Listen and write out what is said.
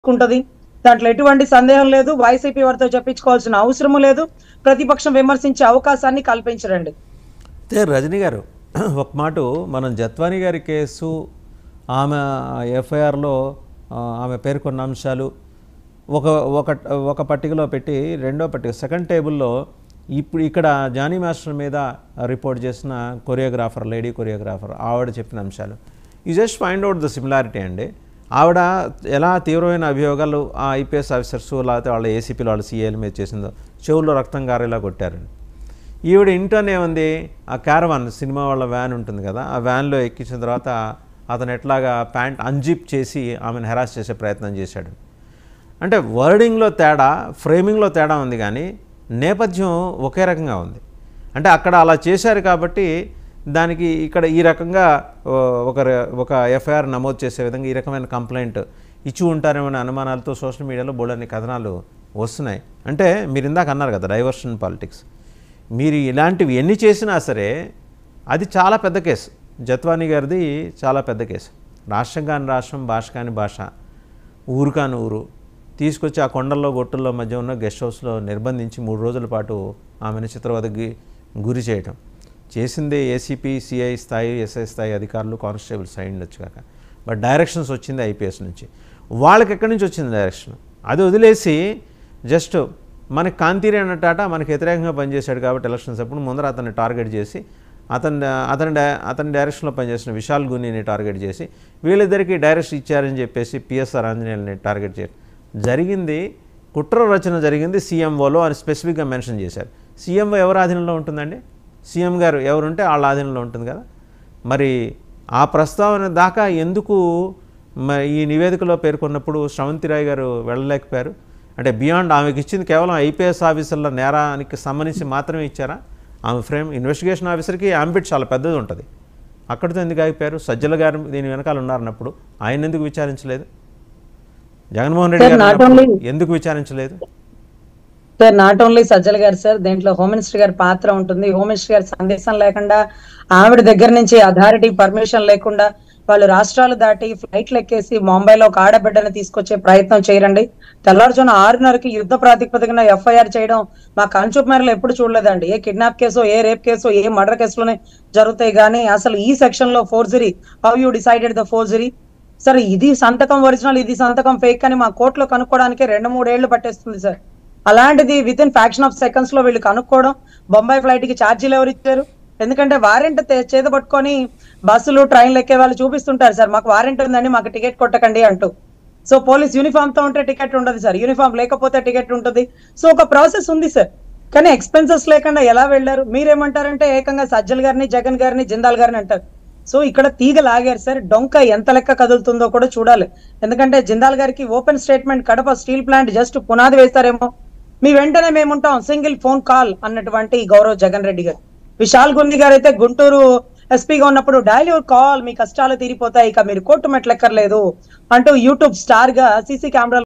ఉంటది దాంట్లో ఎటువంటి సందేహం లేదు వైసీపీ వారితో చెప్పించుకోవాల్సిన అవసరం లేదు ప్రతిపక్షం విమర్శించే అవకాశాన్ని కల్పించరండి అయితే రజనీ గారు ఒక మాట మనం జత్వాని గారి కేసు ఆమె ఎఫ్ఐఆర్లో ఆమె పేర్కొన్న అంశాలు ఒక ఒక ఒక పట్టికలో పెట్టి రెండో పట్టిక సెకండ్ టేబుల్లో ఇప్పుడు ఇక్కడ జానీ మాస్టర్ మీద రిపోర్ట్ చేసిన కొరియోగ్రాఫర్ లేడీ కొరియోగ్రాఫర్ ఆవిడ చెప్పిన అంశాలు ఈ just find out the similarity అండి ఆవిడ ఎలా తీవ్రమైన అభియోగాలు ఆ ఐపీఎస్ ఆఫీసర్స్ లేకపోతే వాళ్ళ ఏసీపీలు వాళ్ళ సీఏల మీద చేసిందో చెవుల్లో రక్తం గారేలా కొట్టారండి ఈవిడ ఇంట్లోనే ఉంది ఆ క్యారవాన్ సినిమా వాళ్ళ వ్యాన్ ఉంటుంది కదా ఆ వ్యాన్లో ఎక్కించిన తర్వాత అతను ఎట్లాగా ప్యాంట్ అన్జిప్ చేసి ఆమెను హెరాస్ చేసే ప్రయత్నం చేశాడు అంటే వర్డింగ్లో తేడా ఫ్రేమింగ్లో తేడా ఉంది కానీ నేపథ్యం ఒకే రకంగా ఉంది అంటే అక్కడ అలా చేశారు కాబట్టి దానికి ఇక్కడ ఈ రకంగా ఓ, ఒక ర- ఒక ఎఫ్ఐఆర్ నమోదు చేసే విధంగా ఈ రకమైన కంప్లైంట్ ఇచ్చి ఉంటారేమో అనే అనుమానాలతో సోషల్ మీడియాలో బోళ్ళని కథనాలు వస్తున్నాయి అంటే మీరు ఇందాక అన్నారు కదా డైవర్షన్ పాలిటిక్స్ మీరు ఇలాంటివి ఎన్ని చేసినా సరే అది చాలా పెద్ద కేసు జత్వానీ గారిది చాలా పెద్ద కేసు రాష్ట్రం కాని రాష్ట్రం భాష కాని భాష ఊరు కాని ఊరు తీసుకొచ్చి ఆ కొండల్లో గొట్టుల్లో మధ్య ఉన్న గెస్ట్ హౌస్లో నిర్బంధించి మూడు రోజుల పాటు ఆమెను చిత్రవదకి గురి చేయటం చేసిందే ఏసీపీ సిఐ స్థాయి ఎస్ఐ స్థాయి అధికారులు కానిస్టేబుల్స్ అయి ఉండొచ్చు కాక బట్ డైరెక్షన్స్ వచ్చింది ఐపీఎస్ నుంచి వాళ్ళకి ఎక్కడి నుంచి వచ్చింది డైరెక్షన్ అది వదిలేసి జస్ట్ మనకి కాంతిరి అన్నట్టాట మనకి వ్యతిరేకంగా పనిచేశాడు కాబట్టి ఎలక్షన్స్ అప్పుడు ముందర అతన్ని టార్గెట్ చేసి అతని అతని డై- అతని డైరెక్షన్లో పనిచేసిన విశాల్ గునిని టార్గెట్ చేసి వీళ్ళిద్దరికీ డైరెక్షన్ ఇచ్చారని చెప్పేసి పిఎస్ఆర్ ఆంజనేయులని టార్గెట్ చేయడం జరిగింది కుట్ర రచన జరిగింది సీఎంఓలో అని స్పెసిఫిక్గా మెన్షన్ చేశారు సీఎంఓ ఎవరి ఆధీనంలో ఉంటుందండి సీఎం గారు ఎవరుంటే వాళ్ళ ఆధీనంలో ఉంటుంది కదా మరి ఆ ప్రస్తావన దాకా ఎందుకు మ- ఈ నివేదికలో పేర్కొన్నప్పుడు శ్రవంతిరాయ్ గారు వెళ్ళలేకపోయారు అంటే బియాండ్ ఆమెకి ఇచ్చింది కేవలం ఐపీఎస్ ఆఫీసర్ల నేరానికి సంబంధించి మాత్రమే ఇచ్చారా ఆమె ఫ్రేమ్ ఇన్వెస్టిగేషన్ ఆఫీసర్కి ఆంబిట్ చాలా పెద్దది ఉంటుంది అక్కడితో ఎందుకు ఆగిపోయారు సజ్జల గారు దీని వెనకాల ఉన్నారన్నప్పుడు ఆయన ఎందుకు విచారించలేదు జగన్మోహన్ రెడ్డి Sir, గారు not ఉన్నప్పుడు only- ఎందుకు విచారించలేదు సార్ నాట్ ఓన్లీ సజ్జల గారు సార్ దీంట్లో హోమ్ మినిస్టర్ గారి పాత్ర ఉంటుంది హోమ్ మినిస్టర్ గారి సందేశం లేకుండా ఆవిడ దగ్గర నుంచి అథారిటీ పర్మిషన్ లేకుండా వాళ్ళు రాష్ట్రాలు దాటి ఫ్లైట్లు ఎక్కేసి ముంబైలో ఒక ఆడబిడ్డని తీసుకొచ్చే ప్రయత్నం చేయరండి తెల్లారుజామున ఆరున్నరకి యుద్ధ ప్రాతిపదికన ఎఫ్ఐఆర్ చేయడం మా కంచూపు మేరలో ఎప్పుడు చూడలేదండి ఏ కిడ్నాప్ కేసో ఏ రేప్ కేసో ఏ మర్డర్ కేసులోనే జరుగుతాయి కానీ అసలు ఈ సెక్షన్ లో forgery how you decided the forgery సరే ఇది సంతకం ఒరిజినల్ ఇది సంతకం ఫేక్ అని మా కోర్టులో కనుక్కోవడానికి రెండు మూడేళ్లు పట్టేస్తుంది సార్ అలాంటిది with in fraction of seconds లో వీళ్ళు కనుక్కోవడం బొంబాయి ఫ్లైట్ కి ఛార్జీలు ఎవరు ఇచ్చారు ఎందుకంటే వారెంట్ చేత పట్టుకొని బస్సులు ట్రైన్లు ఎక్కే వాళ్ళు చూపిస్తుంటారు సార్ మాకు వారెంట్ ఉందండి మాకు టికెట్ కొట్టకండి అంటూ సో పోలీస్ యూనిఫామ్ తో ఉంటే టికెట్ ఉండదు సార్ యూనిఫామ్ లేకపోతే టికెట్ ఉంటుంది సో ఒక ప్రాసెస్ ఉంది సార్ కానీ ఎక్స్పెన్సెస్ లేకుండా ఎలా వెళ్ళారు మీరేమంటారంటే ఏకంగా సజ్జల్ గారిని జగన్ గారిని జిందాల్ గారిని అంటారు సో ఇక్కడ తీగ లాగారు సార్ డొంక ఎంత లెక్క కదులుతుందో కూడా చూడాలి ఎందుకంటే జిందాల్ గారికి open statement Kadapa steel plant just పునాది వేస్తారేమో మీ వెంటనే మేముంటాం సింగిల్ ఫోన్ కాల్ అన్నటువంటి గౌరవ్ జగన్ రెడ్డి గారు విశాల్ గుంది గారు అయితే గుంటూరు ఎస్పీగా ఉన్నప్పుడు డైలీ కాల్ మీ కష్టాలు తీరిపోతాయి ఇక మీరు కోర్టు మెట్లెక్కర్లేదు అంటూ యూట్యూబ్ స్టార్ గా సీసీ కెమెరాలు